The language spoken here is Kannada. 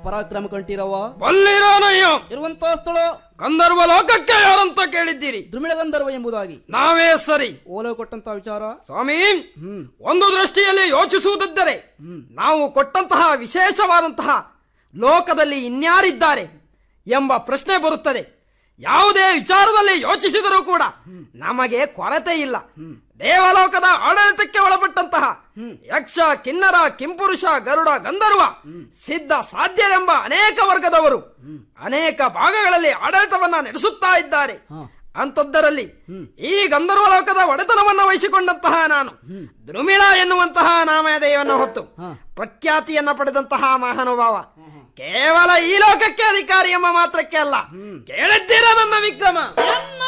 ಪರಾಕ್ರಮ ಕಂಠೀರವ ಬಲ್ಲಿರಾನಯ್ಯ ಇರುವಂತಹ ಸ್ಥಳ ಗಂಧರ್ವ ಲೋಕಕ್ಕೆ ಯಾರಂತ ಕೇಳಿದ್ದೀರಿ ದ್ರುಮಿಳ ಗಂಧರ್ವ ಎಂಬುದಾಗಿ ನಾವೇ ಸರಿ ಓಲೋ ಕೊಟ್ಟಂತಹ ವಿಚಾರ ಸ್ವಾಮಿ ಒಂದು ದೃಷ್ಟಿಯಲ್ಲಿ ಯೋಚಿಸುವುದಿದ್ದರೆ ನಾವು ಕೊಟ್ಟಂತಹ ವಿಶೇಷವಾದಂತಹ ಲೋಕದಲ್ಲಿ ಇನ್ಯಾರಿದ್ದಾರೆ ಎಂಬ ಪ್ರಶ್ನೆ ಬರುತ್ತದೆ ಯಾವುದೇ ವಿಚಾರದಲ್ಲಿ ಯೋಚಿಸಿದರೂ ಕೂಡ ನಮಗೆ ಕೊರತೆ ಇಲ್ಲ ದೇವಲೋಕದ ಆಡಳಿತಕ್ಕೆ ಒಳಪಟ್ಟಂತಹ ಯಕ್ಷ ಕಿನ್ನರ ಕಿಂಪುರುಷ ಗರುಡ ಗಂಧರ್ವ ಸಿದ್ಧ ಸಾಧ್ಯರೆಂಬ ಅನೇಕ ವರ್ಗದವರು ಅನೇಕ ಭಾಗಗಳಲ್ಲಿ ಆಡಳಿತವನ್ನ ನಡೆಸುತ್ತಾ ಇದ್ದಾರೆ ಅಂತದ್ದರಲ್ಲಿ ಈ ಗಂಧರ್ವ ಲೋಕದ ಒಡೆತನವನ್ನ ವಹಿಸಿಕೊಂಡಂತಹ ನಾನು ದ್ರುಮಿಳ ಎನ್ನುವಂತಹ ನಾಮಧೇಯವನ್ನು ಹೊತ್ತು ಪ್ರಖ್ಯಾತಿಯನ್ನ ಪಡೆದಂತಹ ಮಹಾನುಭಾವ ಕೇವಲ ಈ ಲೋಕಕ್ಕೆ ಅಧಿಕಾರಿ ಎಂಬ ಮಾತ್ರಕ್ಕೆ ಅಲ್ಲ ಕೇಳಿದ್ದೀರಾ ನನ್ನ ವಿಕ್ರಮ